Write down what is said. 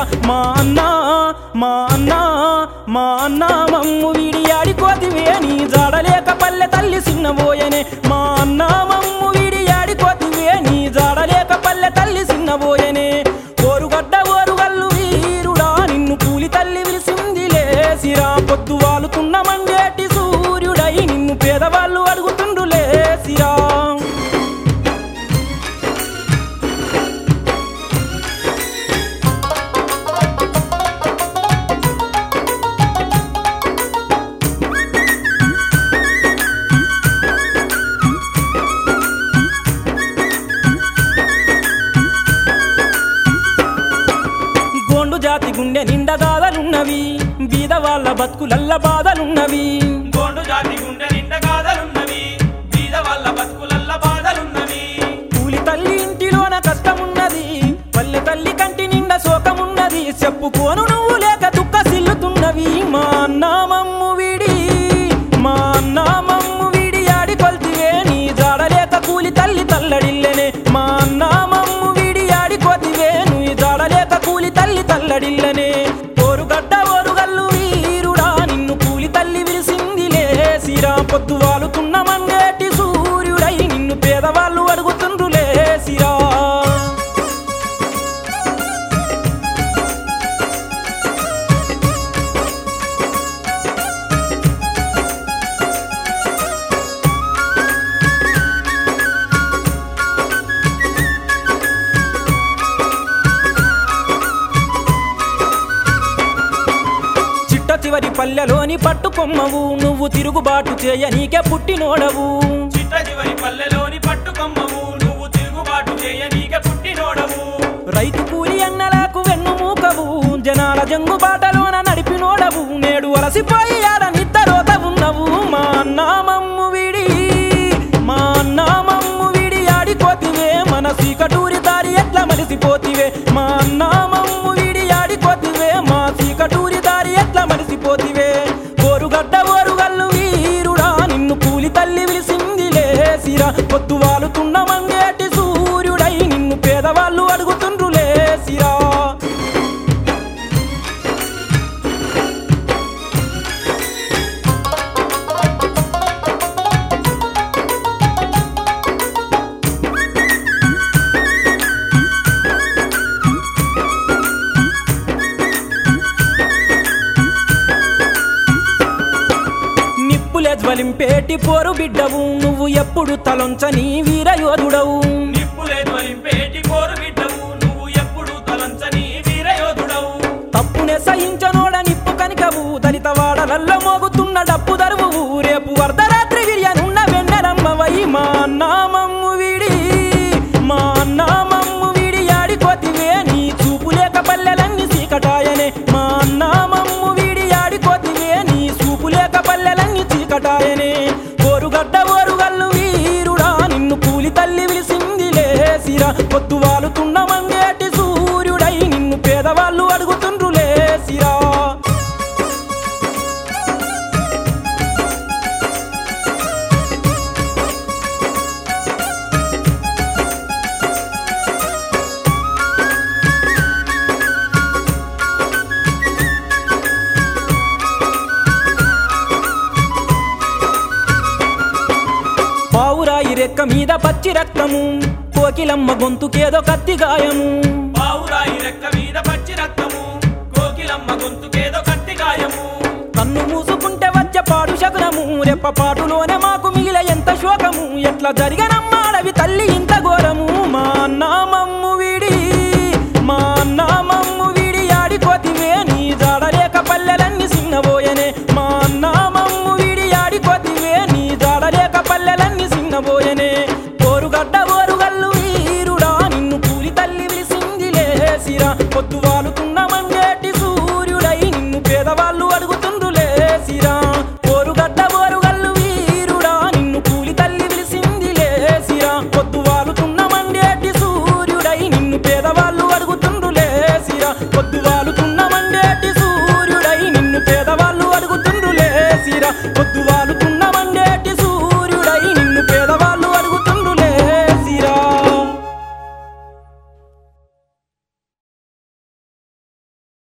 మా అన్న మా అన్న మా అన్న మమ్ము వీడి ఆడికోతివే నీ జాడలేక పల్లె తల్లి సిన్నబోయనే మా అన్న మమ్ము వీడి ఆడికోతివే నీ జాడలేక పల్లె తల్లి సిన్నబోయనే ఓరుగడ్డ ఓరుగల్లు వీరుడా నిన్ను కూలి తల్లి విలిసింది లేసిరా పొద్దు వాలుతున్న మంగేటి సూర్యుడై నిన్ను పేదవాళ్ళు అడుగుతుండు లేసిరా గోండు జాతి గుండె నిండా గాథలున్నవి బీద వాళ్ళ బతుకులల్ల బాధలున్నవి గోండు జాతి గుండె నిండా గాథలున్నవి బీద వాళ్ళ బతుకులల్ల బాధలున్నవి కూలి తల్లి ఇంటిలోన కష్టమున్నది పల్లె తల్లి కంటి నిండా శోకమున్నది చెప్పుకోను నువ్వు లేక దుఃఖ సిల్లుతున్నవి మా నామమ్ము వీడి మా నామమ్ము వీడి ఆడి కొల్తివే నీ జాడలేక కూలి తల్లి తల్లడిల్లెనే మా నామమ్ము వీడి ఆడి కొతివే నీ జాడలేక కూలి తల్లి తల్లడిల్లనే ఓరుగడ్డ ఓరుగల్లు వీరుడా నిన్ను కూలి తల్లి విలిసింది లేసిరా పొద్దు వాలుతున్న మంగేటి సూర్యుడై నిన్ను పేదవాళ్ళు అడుగుతుండ్రు లేసిరా చిట్ట చివరి పల్లెలోని పట్టుకొమ్మవు నువ్వు తిరుగుబాటు చేయ నీకే పుట్టినోడవు చిట్ట చివరి పల్లెలోని పట్టుకొమ్మవు నువ్వు తిరుగుబాటు చేయనీక పుట్టినోడవు రైతు కూలి అన్నలకు వెన్ను మూకవు జనాల జంగు బాటలోన నడిపినోడవు నేడు అలసిపోయి ఆడ నిద్దరోత ఉన్నవు మా నామమ్ము విడి మా నామమ్ము విడి ఆడిపోతివే మన సీకటూరి దారి ఎట్లా మలిసిపోతివే మా నామమ్ము విడి ఆడిపోతివే మా సీకటూరి దారి ఎట్లా మలిసిపోతివే ఓరుగడ్డ ఓరుగల్లు వీరుడా నిన్ను కూలి తల్లి విలిసింది లేసిరా పొద్దు వాలుతున్న మంగేటి సూర్యుడై నిన్ను పేదవాళ్ళు అడుగుతుండ్రు లేసిరా నిప్పులే జ్వలింపేటి పోరు బిడ్డవు నువ్వు ఎప్పుడు తలొంచని వీరయోధుడవు నిప్పులే ధ్వనింపేటి కోరు బిడ్డవు నువ్వు ఎప్పుడు తలంచని వీరయోధుడవు తప్పునే సహించనోడ నిప్పు కనికవు దళిత వాడలల్లో మోగుతున్న డప్పు దరువు రేపు అర్ధరాత్రి విరియనున్న వెన్నెలమ్మవై మా నామమ్ము వీడి మా నామమ్ము వీడి ఆడిపోతివే నీ చూపు లేక పల్లెలన్నీ చీకటాయనే మా నామమ్ము వీడి ఆడిపోతివే నీ చూపు లేక పల్లెలన్నీ చీకటాయనే ఓరుగడ్డ ఓరుగల్లు వీరుడా నిన్ను కూలి తల్లి విలిసింది లేసిరా పొద్దు వాలుతున్న మంగేటి సూర్యుడై నిన్ను పేదవాళ్ళు అడుగుతుండ్రు లేసిరా పావురాయి రెక్క మీద పచ్చి రక్తము కోకిలమ్మ గొంతుకేదో కత్తి గాయము పావురాయి రెక్క మీద పచ్చి రక్తము కోకిలమ్మ గొంతుకేదో కత్తి గాయము కన్ను మూసుకుంటే వచ్చే పాడు శకునము రెప్ప పాటులోనే మాకు మిగిలే ఎంత శోకము ఎట్లా జరిగనమ్మా